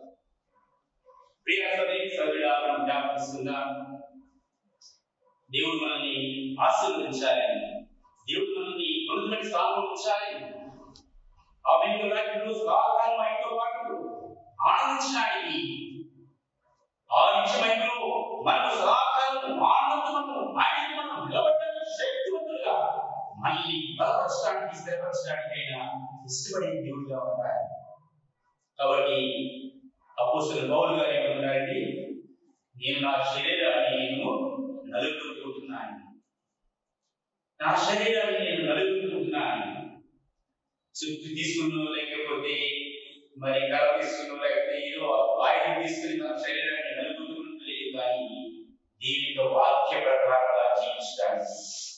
ప్రియ సోదరి సోదరుడా మనం జ్ఞాపకిస్తున్నాం దేవుడు మనల్ని ఆశీర్వదించాలి దేవుడు మనల్ని ఉన్నతమైన స్థానంలో ఉంచాలి ఆ వెనుక రాజ్యంలో సదాకాలం ఆయనతో పాటు ఆనందించడానికి ఆ నిత్యమైనలో మనకు సదాకాలం ఆనందము ఆయనకు మనం నిలబడడానికి శక్తివంతులుగా మనల్ని బలపరచడానికి స్థిరపరచడానికి అయినా ఇష్టపడే దేవుడిగా ఉండాలి కాబట్టి అపోసలు పౌలు గారు ఏమంటున్నారండి నేను నా శరీరాన్ని నేను నలుగుకుంటున్నాను నా శరీరాన్ని నేను నలుగుకుంటున్నాను చుట్టూ తీసుకున్నో లేకపోతే మరి కర్ర తీసుకుని లేకపోతే ఏదో ఆయుధం తీసుకుని తన శరీరాన్ని నలుగుతున్నట్టు లేదు కానీ దీనితో వాక్య ప్రకారంగా జీవించడానికి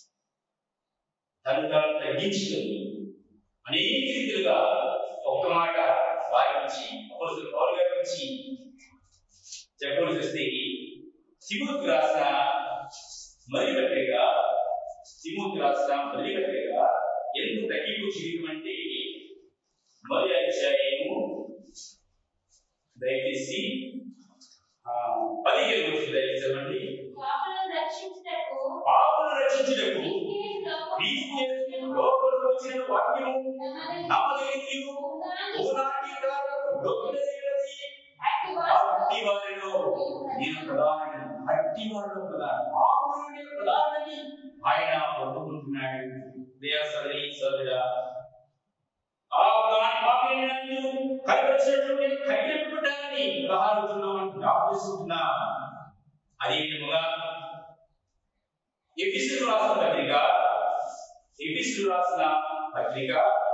తను తాను తగ్గించుకొని అనేక రీతిలుగా ఒక్క మాట వారి నుంచి అపోజిట్ పౌల్ గారి నుంచి చెప్పవలసి వస్తే తిమోతి రాసిన మరి పత్రిక తిమోతి రాసిన మరి పత్రిక ఎంత తగ్గింపు జీవితం అంటే మరి అధ్యాయము దయచేసి ఆ, పదిహేను వచ్చి దయచేసండి పాపలను రక్షించుటకు పాపను రక్షించుటకు క్రీస్తు యేసు క్రీస్తు లోపలకు వచ్చిన వాక్యము నమ్మదగిన నమ్మదగినదియు పూనాటి కాలపు గొప్పదైనది అట్టి వారు అట్టి వారిలో నేను ప్రధాని అట్టి వారిలో ప్రధాని పాపంలోనే ప్రధానని ఆయన ఒప్పుకుంటున్నాడు దేవ సదరి సదుడా ఆ ప్రధాని పాపైనందు కలిపరిచినట్లు నేను కనిపెట్టుకుంటానని ఉదాహరణలో జ్ఞాపిస్తున్నా అదే విధముగా ఎఫిసులు రాసిన పత్రిక ఎఫిసులు రాసిన పత్రిక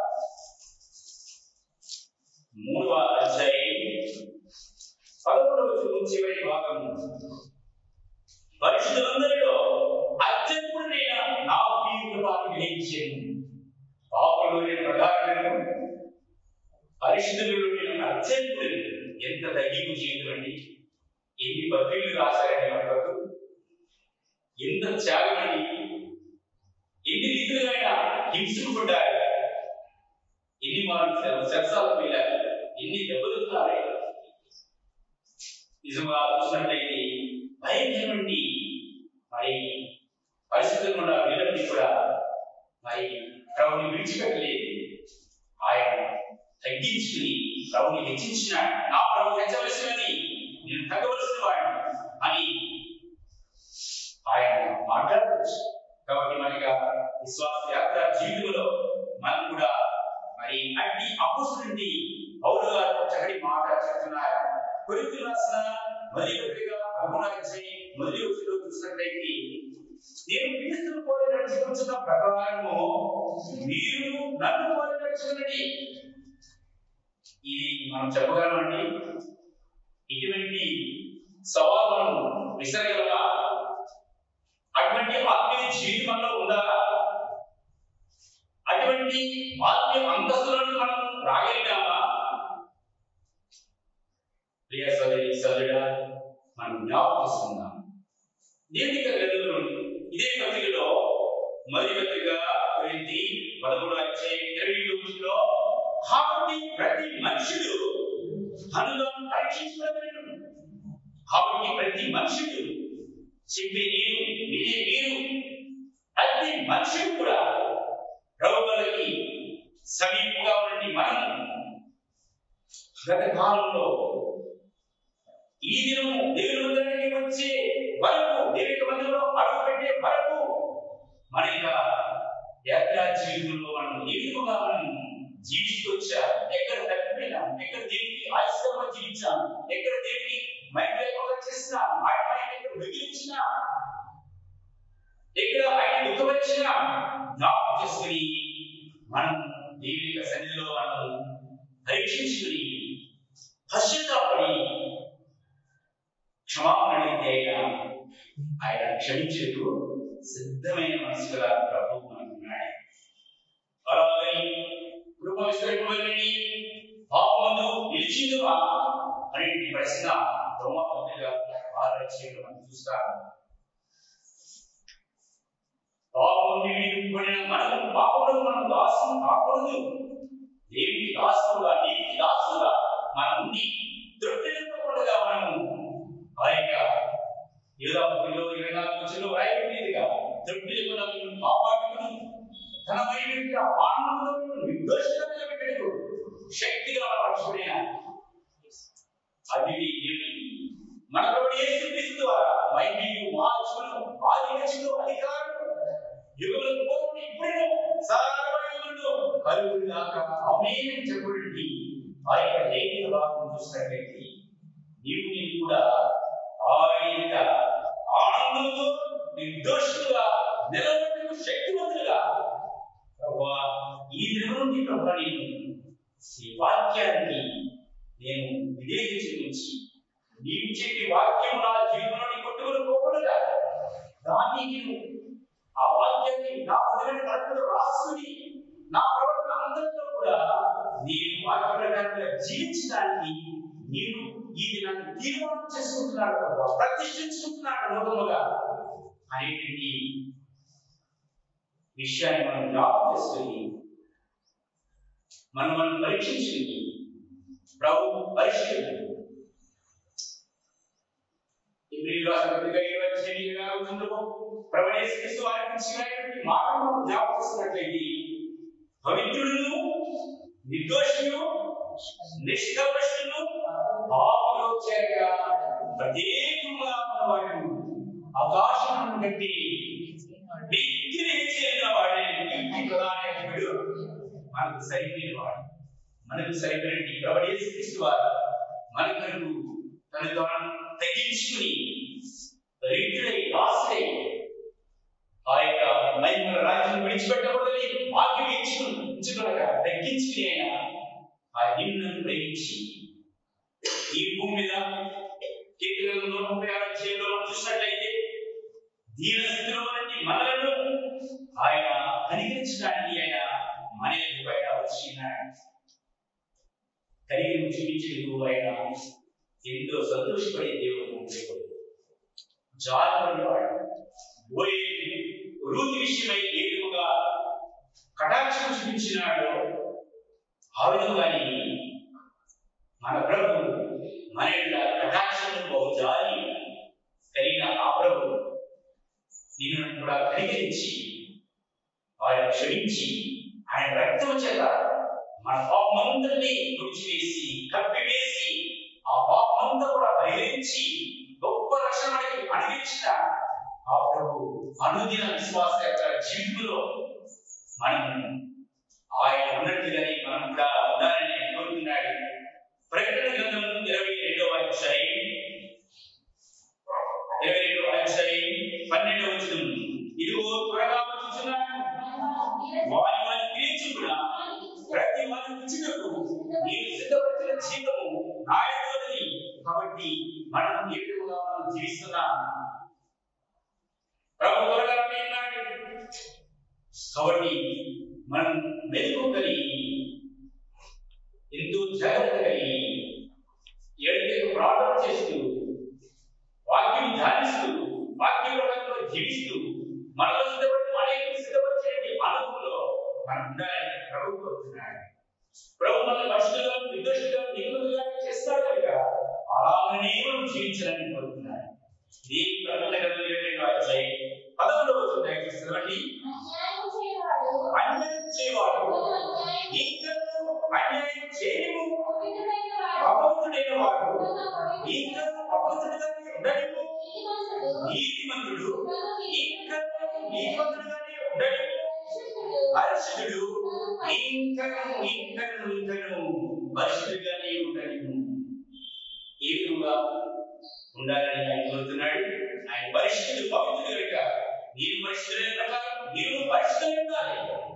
మూడవ అధ్యాయం పదకొండవ వచనం చివరి భాగము పరిశుద్ధులందరిలో అత్యంత నేను నా పీరుపాటు గ్రహించాను పాపంలో నేను ప్రధానను పరిశుద్ధులలో నేను అత్యంతుడు ఎంత తగ్గింపు జీవితం అండి ఎన్ని పత్రికలు రాశారండి మనకు ఎంత త్యాగం అండి ఎన్ని రీతిలుగా ఆయన హింసింపడ్డారు ఎన్ని మార్లు సరసాలకు వెళ్ళారు ఎన్ని దెబ్బలు తిన్నారు నిజంగా చూసినట్లయితే భయం నుండి మరి పరిస్థితులు కూడా వీళ్ళని కూడా మరి ప్రభుని విడిచిపెట్టలేదు ఆయన తగ్గించుకుని ప్రభుని హెచ్చించిన నా ప్రభు హెచ్చవలసినది నేను తగ్గవలసిన వాడిని అని ఆయన మాట్లాడవచ్చు కాబట్టి మన యొక్క విశ్వాస యాత్ర జీవితంలో మనం కూడా మరి అట్టి అపోసు నుండి పౌరు గారు ఒక చక్కటి మాట చెప్తున్నారు కొరింథీయులు రాసిన మొదటి పత్రిక పదమూడవ అధ్యాయం మొదటి వచ్చిలో చూసినట్లయితే నేను క్రీస్తును పోలి నడుచుకుంటున్న ప్రకారము మీరు నన్ను పోలి నడుచుకున్నది ఇది మనం చెప్పగలమండి ఇటువంటి సవాలు మనం విసరగలమా అటువంటి ఆత్మీయ జీవితం మనలో ఉందా అటువంటి ఆత్మీయ అంతస్తులను మనం రాగలిగామా ప్రియ సోదరి సోదరుడా మనం జ్ఞాపకం చేసుకుందాం దేవుని గ్రంథంలో ఇదే పత్రికలో మొదటి పత్రిక గురించి పదమూడు అధ్యాయం ఇరవై తొమ్మిదిలో కాబట్టి ప్రతి మనుషుడు తను పరీక్షించబడతాడు కాబట్టి ప్రతి మనుషుడు చెప్పే నేను వినే మీరు ప్రతి మనుషుడు కూడా ప్రభువులకి సమీపంగా ఉండి మనం గత కాలంలో ఈ దినము దేవుని మందిరానికి వచ్చే వరకు దేవుని మందిరంలో అడుగు పెట్టే వరకు మన యొక్క యాత్రా జీవితంలో మనం ఏ విధంగా మనం జీవిస్తూ వచ్చాం ఎక్కడ తప్పిపోయినాం ఎక్కడ దేవునికి ఆయుష్గా జీవించాం ఎక్కడ దేవునికి మైండ్ లేకుండా చేసినాం ఆయన మైండ్ ఎక్కడ మిగిలించినా ఎక్కడ ఆయన దుఃఖపరిచినా జ్ఞాపకం చేసుకుని మనం దేవుని యొక్క సన్నిధిలో మనం పరీక్షించుకుని పశ్చాత్తాపడి క్షమాపణ అడిగితే ఆయన ఆయన క్షమించేందుకు సిద్ధమైన మనసుగల ప్రభు మనకున్నాడు అలాగని కృప విస్తరింపబడి పాపమందు నిలిచిందువా అనే ప్రశ్న రోమపత్రిక ఆలోచనలు మనం చూస్తాము పాపం నిండిపడిన మనం పాపంలో మనం దాసం కాకూడదు దేవునికి దాసులుగా నీటికి దాసులుగా మనం ఉండి తృప్తిగా మనము ఆ యొక్క యోధాపురిలో ఇరవై నాలుగు వచ్చిలో రాయబడినదిగా తృప్తి లేకుండా మేము కాపాడుకును తన మైండ్ ఆనందంలో నిర్దోషంగా నిలబెట్టాడు శక్తిగా పరచుకునే అది దేవుని మన ప్రభు యేసు క్రీస్తు ద్వారా మైండ్ మార్చుకును ఆధిపత్యంలో అధికారం యుగములకు పోకుండా ఇప్పుడే సర్వయుగములు కలుగును గాక ఆమేన్ చెప్పబడి ఆ యొక్క లేఖన భాగం చూసినట్లయితే నీవు నీవు కూడా ఆయన ఆనందంతో నిర్దోషులుగా నిలబడుటకు శక్తివంతులుగా ప్రభువా ఈ దినం నుండి ప్రభు నేను ఈ వాక్యాన్ని నేను విధేయత చెల్లించి నీవు చెప్పి వాక్యం నా జీవితంలో కొట్టుకుని పోకుండా దాన్ని నేను ఆ వాక్యాన్ని నా హృదయ కడుపులో రాసుకుని నా ప్రవర్తన అందరిలో కూడా నేను వాక్య ప్రకారంగా జీవించడానికి నేను ఇది నన్ను తీర్మానం చేసుకుంటున్నాడు ప్రభు ప్రతిష్ఠించుకుంటున్నాడు లోకముగా అనేటువంటి విషయాన్ని మనం జ్ఞాపకం చేసుకుని మనం మనం పరీక్షించుకుని ప్రభు పరిశీలి ఇబ్రిలో అసలుగా ఇవ్వచ్చేందుకు ప్రవణేశ్వరిస్తూ వారికి మాటలు మనం జ్ఞాపకం చేస్తున్నట్లయితే పవిత్రులను నిర్దోషులు నిష్కపటులను పాపంలో చేరగా ప్రత్యేకంగా ఉన్న వాడు ఆకాశం కట్టి మిక్కిలి చేరిన వాడే ఇంటి ప్రధానకుడు మనకు సరిపోయిన వాడు మనకు సరిపోయిన ప్రవణేశ్వరిస్తూ వారు మన కొరకు తను తాను తగ్గించుకుని రీతులై ఆశ్రయ ఆ యొక్క మహిమ రాజ్యం విడిచిపెట్టకూడదని ఆజ్ఞ ఇచ్చుకుని ఉంచుకునగా తగ్గించుకుని ఆయన ఆ నిన్ను ప్రేమించి ఈ భూమి మీద కీర్తనలు నూట ముప్పై ఆరు అధ్యాయంలో మనం చూసినట్లయితే దీన స్థితిలో నుండి మనలను ఆయన కనికరించడానికి ఆయన మన యొక్క పైన వచ్చినాడు కనికరం చూపించేందుకు ఆయన ఎంతో సంతోషపడే దేవుడు దేవుడు జాలపడేవాడు పోయే రూతి విషయమై ఏ విధముగా కటాక్షం చూపించినాడో ఆ విధంగానే మన ప్రభు మన యొక్క కటాక్షం బహు జాలి కలిగిన ఆ ప్రభు నిన్ను కూడా కనికరించి ఆయన క్షమించి ఆయన రక్తం చేత మన పాపమంతటిని తుడిచివేసి కప్పివేసి ఆ పాపమంతా కూడా బహిరించి గొప్ప రక్షణ మనకి అనుభవించిన ఆ ప్రభు అనుదిన విశ్వాస యొక్క జీవితంలో మనం ఆయన ఉన్నట్టుగానే మనం కూడా ఉండాలని కోరుతున్నాడు ప్రకటన గ్రంథం ఇరవై రెండవ అధ్యాయం ఇరవై రెండవ అధ్యాయం పన్నెండవ వచనం ఇదిగో త్వరగా వచ్చుచున్నాడు వారి వారి తీర్చి కూడా ప్రతి వారి ఇచ్చినట్టు నీవు సిద్ధపరిచిన జీవితము ఆయనతోని కాబట్టి మనం ఏ విధంగా మనం జీవిస్తున్నాం ప్రభు త్వరగా ఉన్నాడు కాబట్టి మనం మెలకు కలిగి ఎంతో జాగ్రత్త కలిగి ఏడైతే ప్రార్థన చేస్తూ వాక్యం ధ్యానిస్తూ వాక్య ప్రకారంలో జీవిస్తూ మనలో సిద్ధపడి అనేక సిద్ధపరిచేటువంటి అనుభవంలో మనం ఉండాలని ప్రభు కోరుతున్నాడు ప్రభు మన పరిశుద్ధులుగా నిర్దోషులుగా నిగులుగా చేస్తాడు కనుక అలాగనే మనం జీవించాలని కోరుతున్నాడు ఈ ప్రకటన గ్రంథం ఇరవై రెండవ అధ్యాయం పదకొండవ వచనం దయచేసి చదవండి అన్యాయం చేయవాడు ఇంకను అన్యాయం చేయము అపవిత్రుడైన వాడు ఇంకను అపవిత్రుడుగానే ఉండడము నీతిమంతుడు ఇంకను నీతిమంతుడుగానే ఉండడము పరిశుద్ధుడు ఇంకను ఇంకను ఇంకను పరిశుద్ధుడుగానే ఉండడము ఏ విధంగా ఉండాలని ఆయన కోరుతున్నాడు ఆయన పరిశుద్ధుడు పవిత్రుడు కనుక నీవు పరిశుద్ధులైన ప్రకారం నీవు పరిశుద్ధులై ఉండాలి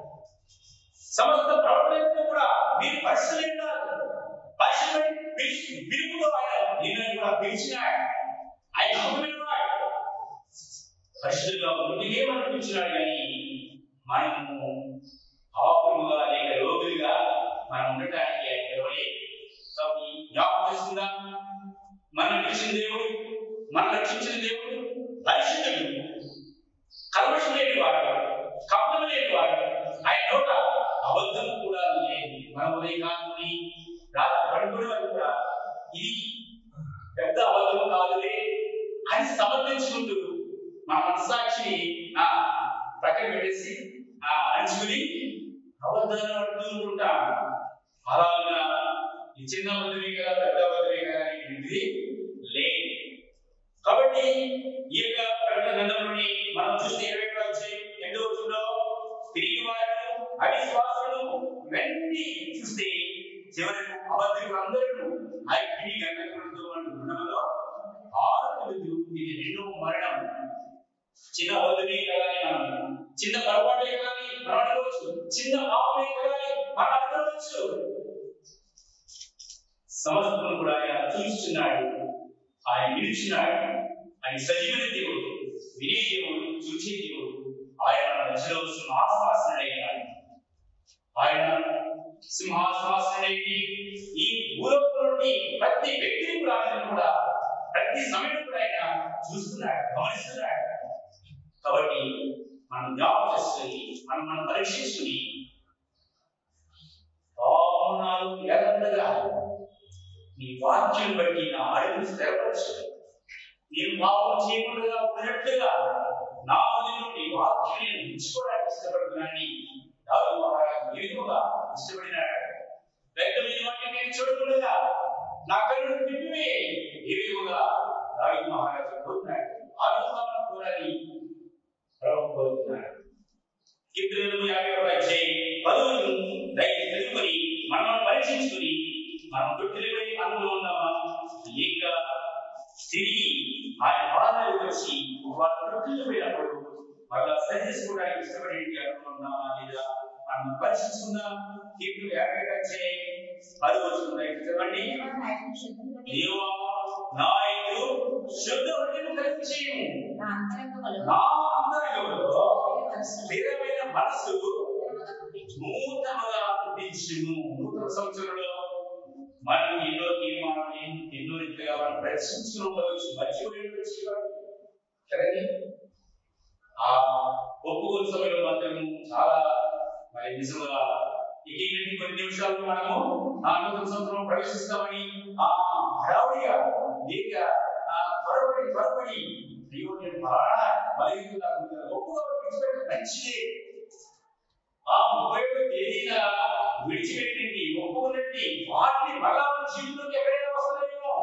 సమస్త ప్రవర్తనతో కూడా మీరు పరిశుద్ధులై ఉండాలి పరిశుద్ధుడి పిలిచి పిలుపుతో ఆయన నిన్ను కూడా పిలిచినాడు ఆయన నమ్మకమైన వాడు పరిశుద్ధులుగా ఉంటే మనం పిలిచినాడు కానీ మనము పాపముగా లేక రోగులుగా మనం ఉండటానికి ఆయన పిలవలేదు కాబట్టి జ్ఞాపకం చేస్తుందా మనం పిలిచిన దేవుడు మనం రక్షించిన దేవుడు పరిశుద్ధుడు కల్మషం లేని వాడు కపటం లేని వాడు ఆయన నోట అబద్ధం కూడా లేదు మన ఉదయకాలని రాత్రి పడుకునే వారు కూడా ఇది పెద్ద అబద్ధం కాదులే అని సమర్థించుకుంటూ మన మనసాక్షిని ఆ పక్కన పెట్టేసి ఆ అంచుకుని అబద్ధాలు పడుతూ ఉంటుంటాం అలాగా ఈ చిన్న అబద్ధమే కదా పెద్ద అబద్ధమే కదా అనేది లేదు కాబట్టి ఈ యొక్క ప్రకటన గ్రంథంలోని మనం చూస్తే ఇరవై ఒకటో అధ్యాయం ఎన్నో వచ్చిందో తిరిగి వారు అవిశ్వాసులు ఇవన్నీ చూస్తే చివరకు అబద్ధికులు అందరూ అగ్ని గంటకులతో గుణంలో ఆరుతులు ఇది రెండో మరణం చిన్న అబద్ధమే కదా అని మనం చిన్న పొరపాటే కదా అని మనం అనుకోవచ్చు చిన్న పాపమే కదా అని మనం అనుకోవచ్చు సమస్తను కూడా ఆయన చూస్తున్నాడు ఆయన నిలిచినాడు ఆయన సజీవన దేవుడు వినే దేవుడు చూచే దేవుడు ఆయన మధ్యలో సింహాసనాసనుడైనాడు ఆయన సింహాసనాసనుడైన ఈ భూలోకం నుండి ప్రతి వ్యక్తిని కూడా ఆయన కూడా ప్రతి సమయం కూడా ఆయన చూస్తున్నాడు గమనిస్తున్నాడు కాబట్టి మనం జ్ఞాపకం చేసుకుని మనం మనం పరీక్షించుకుని పాపనాలు ఎలాగా నీ వాక్యం బట్టి నా అడుగు స్థిరపరచు నేను పాపం చేయకుండా ఉన్నట్టుగా నా హృదయంలో నీ వాక్యం నేను ఉంచుకోవడానికి ఇష్టపడుతున్నానని దావి మహారాజు ఏ విధముగా ఇష్టపడినాడు వ్యక్తమైన వాటిని నేను చూడకుండా నా కళ్ళు తిప్పివే ఏ విధముగా దావి మహారాజు కోరుతున్నాడు ఆ విధంగా మనం కోరాలి ప్రభు కోరుతున్నాడు కీర్తనలు యాభై ఒక అధ్యాయం పదవులు దయచేసి తెలుసుకొని మనం పరీక్షించుకొని మనం తొట్టిలపై అందులో ఉన్నామా లేక తిరిగి ఆయన బాధలు వచ్చి వాళ్ళ తొట్టిలు పోయినప్పుడు మళ్ళా సరి చేసుకోవడానికి ఇష్టపడేది అనుకున్నామా లేదా మనం పరీక్షించుకుందాం కీర్తన యాభై ఒక అధ్యాయం పది వచ్చింది చెప్పండి దేవా నా యొక్క శుద్ధ హృదయం కలిగి చేయము నా అంతరంగములో నా అంతరంగంలో మనస్సు స్థిరమైన మనస్సు నూతనగా పుట్టించును నూతన సంవత్సరంలో మనం ఎన్నో తీర్మానాలు ఎన్నో రీతిగా మనం ప్రదర్శించుకుని ఉండవచ్చు మర్చిపోయి ఉండవచ్చు కదా. కదండి ఆ ఒప్పుకోని సమయంలో మాత్రం చాలా మరి నిజంగా ఇక ఇలాంటి కొన్ని నిమిషాలు మనము ఆ నూతన సంవత్సరం ప్రవేశిస్తామని ఆ హడావుడిగా లేక ఆ త్వరపడి త్వరపడి అయ్యో నేను ఫలానా బలహీనత ఒప్పుగా విడిచిపెట్ట మంచిదే ఆ ముప్పై ఒకటి తేదీన విడిచిపెట్టింది ఒప్పుకున్నట్టు వాటిని మళ్ళా మన జీవితంలోకి ఎక్కడైనా వస్తుందేమో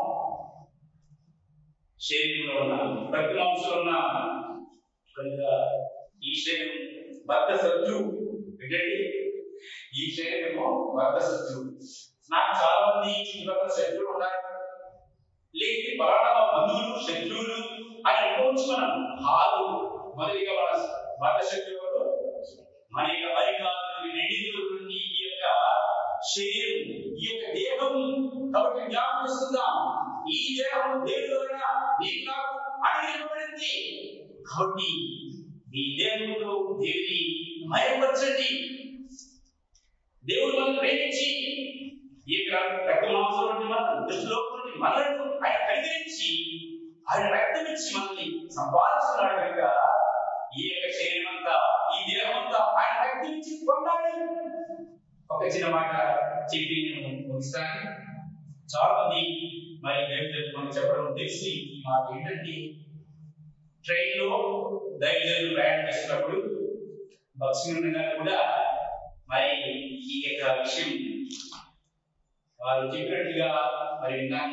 శరీరంలో ఉన్న ప్రతి మాంసంలో ఉన్న కనుక ఈ శరీరం భర్త శత్రువు ఏంటండి ఈ శరీరమేమో భర్త శత్రువు నాకు చాలా మంది చుట్టుపక్కల శత్రువులు ఉన్నారు లేకపోతే పలానా మా బంధువులు శత్రువులు అని అనుకోవచ్చు మనం కాదు మొదటిగా మన భర్త శత్రువు ఎవరు? మన యొక్క అధికారులు నిందితుల నుండి ఈ యొక్క శరీరం ఈ యొక్క దేహం కాబట్టి జ్ఞాపకం చేస్తుందాం ఈ దేహం దేవుడు వలన నీకు నాకు అనుగ్రహించబడింది కాబట్టి మీ దేవుడు దేవుని మయపరచండి దేవుడు మనం ప్రేమించి ఈ యొక్క రక్త మాంసం నుండి మన దృష్టిలో నుండి మనలను ఆయన కనికరించి ఆయన రక్తం ఇచ్చి మనల్ని సంపాదిస్తున్నాడు కనుక ఈ యొక్క శరీరం అంతా ఈ దేహం అంతా ఆయన రక్తం ఇచ్చి కొన్నాడు ఒక చిన్న మాట చెప్పి నేను ముగిస్తాను చాలా మంది మరి దైవజనులు మనకు చెప్పడం తెలిసి ఈ మాట ఏంటంటే ట్రైన్ లో దైవజనులు ప్రయాణం చేసినప్పుడు భక్ష్మీన గారు కూడా మరి ఈ యొక్క విషయం వారు చెప్పినట్టుగా మరి విన్నాను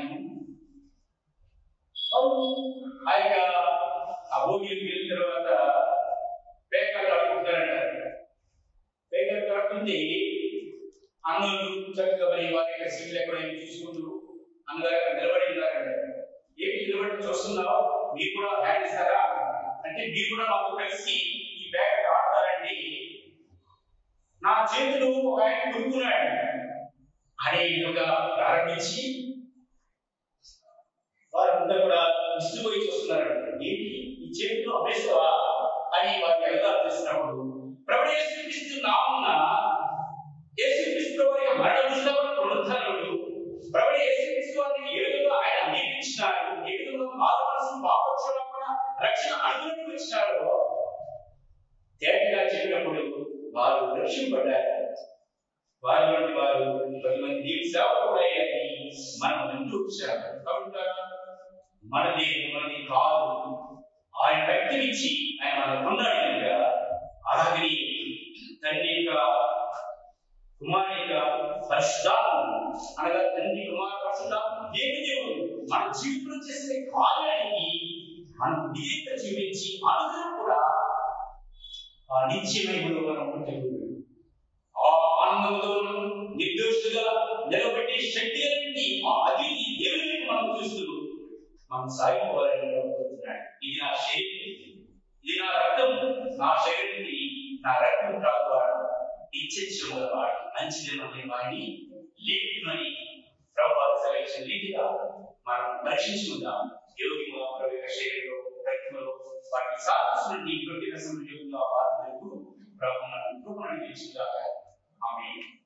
వారు ఆ యొక్క ఆ భోగికి వెళ్ళిన తర్వాత పేకలు ఆడుకుంటారంట పేకలు ఆడుతుంటే అన్నలు చక్కగా మరి వారి యొక్క సీట్లు ఎక్కడైనా చూసుకుంటూ అన్నగారు అక్కడ నిలబడి ఉన్నారంట ఏంటి నిలబడి చూస్తున్నావు మీరు కూడా హ్యాండ్ ఇస్తారా అంటే మీరు కూడా మాతో కలిసి ఈ బ్యాగ్ ఆడతారండి నా చేతులు ఒక ఆయన కొనుక్కున్నాడు అనే విధంగా ప్రారంభించి వారంతా కూడా విస్తుపోయి చూస్తున్నారు ఏంటి ఈ చేతిలో అభ్యసవా అని వారికి ఎగతాలు చేసినప్పుడు ప్రభుడు యేసుక్రీస్తు నామున యేసుక్రీస్తు వారి యొక్క మరణ విషయంలో పునరుద్ధరణలు ప్రభుడు యేసుక్రీస్తు వారిని ఏ విధంగా ఆయన అంగీకరించినాడు ఏ విధంగా మారు మనసు పాపక్షలో కూడా రక్షణ అనుగ్రహం ఇచ్చినాడో తేటగా చెప్పినప్పుడు వారు రక్షింపడ్డారు వారి వంటి వారు పది మంది దేవుని సేవకుడు అయ్యారని మనం వింటూ వచ్చాము కాబట్టి మన దేవుడు మనది కాదు ఆయన వ్యక్తినిచ్చి ఆయన మన కొన్నాడు కనుక అలాగని తండ్రి యొక్క కుమారు యొక్క పరిశుద్ధాత్మ అనగా తండ్రి కుమార పరిశుద్ధాత్మ దేవుని దేవుడు మన జీవితంలో చేసే కార్యానికి మనం విధేయత చూపించి అనుగ్రహం కూడా ఆ నిత్యమైన మనం ఉంటుంది ఆ ఆనందంతో నిర్దోషుగా నిలబెట్టే శక్తి కలిగి ఆ అతిథి దేవుని మనం చూస్తూ మనం సాగిపోవాలని కోరుతున్నాడు ఇది నా శరీరం ఇది నా రక్తం నా శరీరానికి నా రక్తం కాదువాడు ఇచ్చేవాడు మంచిది వాడిని లేపునని ప్రభావ బలపరిచిన రీతిగా మనం పరీక్షించుకుందాం యోగిలో ప్రవేశ శరీరంలో ప్రయత్నంలో వాటికి సాధించిన ఈ ప్రతి రసం యోగంలో ఆత్మకు ప్రభు మనం కృపణ ఆమె